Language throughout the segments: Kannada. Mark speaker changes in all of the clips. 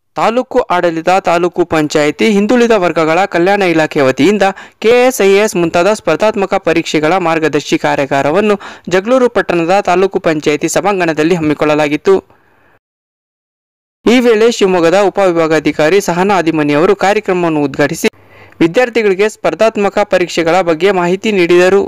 Speaker 1: ತಾಲೂಕು ಆಡಳಿತ ತಾಲೂಕು ಪಂಚಾಯಿತಿ ಹಿಂದುಳಿದ ವರ್ಗಗಳ ಕಲ್ಯಾಣ ಇಲಾಖೆ ವತಿಯಿಂದ ಕೆಎಸ್ಐಎಸ್ ಮುಂತಾದ ಸ್ಪರ್ಧಾತ್ಮಕ ಪರೀಕ್ಷೆಗಳ ಮಾರ್ಗದರ್ಶಿ ಕಾರ್ಯಾಗಾರವನ್ನು ಜಗಳೂರು ಪಟ್ಟಣದ ತಾಲೂಕು ಪಂಚಾಯಿತಿ ಸಭಾಂಗಣದಲ್ಲಿ ಹಮ್ಮಿಕೊಳ್ಳಲಾಗಿತ್ತು ಈ ವೇಳೆ ಶಿವಮೊಗ್ಗದ ಉಪವಿಭಾಗಾಧಿಕಾರಿ ಸಹನಾ ಆದಿಮನಿ ಅವರು ಕಾರ್ಯಕ್ರಮವನ್ನು ಉದ್ಘಾಟಿಸಿ ವಿದ್ಯಾರ್ಥಿಗಳಿಗೆ ಸ್ಪರ್ಧಾತ್ಮಕ ಪರೀಕ್ಷೆಗಳ ಬಗ್ಗೆ ಮಾಹಿತಿ ನೀಡಿದರು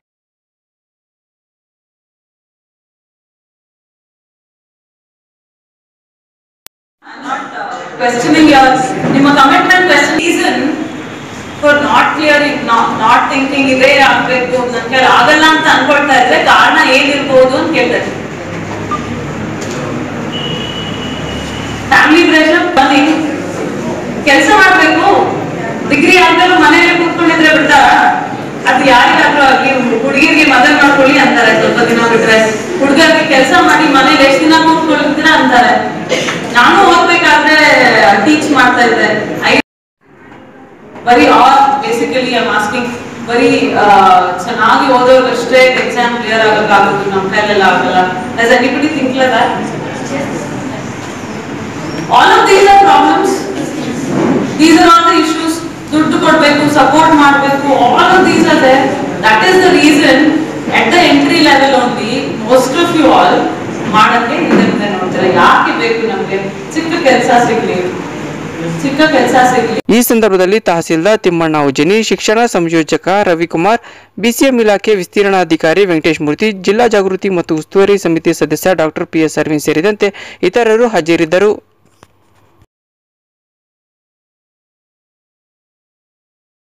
Speaker 2: questioning your ನಿಮ್ಮ commitment question reason for not clearing not thinking ಇದೇ ಆಗ್ಬೇಕು ನನ್ ಕೈಲಿ ಆಗಲ್ಲ ಅಂತ ಅನ್ಕೊಳ್ತಾ ಇದ್ರೆ ಕಾರಣ ಏನಿರ್ಬೋದು ಅಂತ ಕೇಳ್ತಾರೆ ಫ್ಯಾಮಿಲಿ ಪ್ರೆಷರ್ ಬನ್ನಿ ಕೆಲಸ ಮಾಡ್ಬೇಕು ಡಿಗ್ರಿ ಆದ್ಮೇಲೆ ಮನೇಲಿ ಕೂತ್ಕೊಂಡಿದ್ರೆ ಬಿಡ್ತಾರ ಅದು ಯಾರಿಗಾದ್ರೂ ಆಗ್ಲಿ ಹುಡುಗಿರಿಗೆ ಮದುವೆ ಮಾಡ್ಕೊಳ್ಳಿ ಅಂತಾರೆ ಸ್ವಲ್ಪ ದಿನ ಬಿಟ್ರೆ ಹುಡುಗರಿಗೆ ಕೆಲಸ ಮಾಡಿ ಮನೇಲಿ ಎಷ್ಟು ದಿನ ಕೂತ್ಕೊಳ್ತೀರಾ ಅಂತಾರೆ ನಾನು ಓದ್ಬೇಕಾದ್ರೆ ಟೀಚ್ ಮಾಡ್ತಾ ಇದ್ದೆ ಐ ಬರೀ ಆಲ್ ಬೇಸಿಕಲಿ ಐ ಆಸ್ಕಿಂಗ್ ಬರೀ ಆ, ಚೆನ್ನಾಗಿ ಓದೋರಷ್ಟೇ ಎಕ್ಸಾಮ್ ಕ್ಲಿಯರ್ ಆಗಕ್ಕಾಗೋದು ನಮ್ಮ ಕೈಲೆಲ್ಲ ಆಗಲ್ಲ as anybody think like that all of these are problems these are all the issues ದುಡ್ಡು ಕೊಡ್ಬೇಕು ಸಪೋರ್ಟ್ ಮಾಡಬೇಕು all of these are there that is the reason at the entry level only most of you all ಮಾಡಕ್ಕೆ ಹಿಂದೆ ಮುಂದೆ ನೋಡ್ತಾರೆ ಯಾಕೆ ಬೇಕು ನಮ್ಗೆ ಚಿಕ್ಕ ಕೆಲಸ ಸಿಗ್ಲಿ ಚಿಕ್ಕ ಕೆಲಸ ಸಿಗ್ಲಿ
Speaker 1: ಈ ಸಂದರ್ಭದಲ್ಲಿ ತಹಸೀಲ್ದಾರ್ ತಿಮ್ಮಣ್ಣ ಉಜ್ಜನಿ ಶಿಕ್ಷಣ ಸಂಯೋಜಕ ರವಿಕುಮಾರ್ ಬಿಸಿಎಂ ಇಲಾಖೆ ವಿಸ್ತೀರ್ಣಾಧಿಕಾರಿ ವೆಂಕಟೇಶ್ ಮೂರ್ತಿ ಜಿಲ್ಲಾ ಜಾಗೃತಿ ಮತ್ತು ಉಸ್ತುವಾರಿ ಸಮಿತಿ ಸದಸ್ಯ ಡಾಕ್ಟರ್ ಪಿಎಸ್ ಅರವಿಂದ್ ಸೇರಿದಂತೆ ಇತರರು ಹಾಜರಿದ್ದರು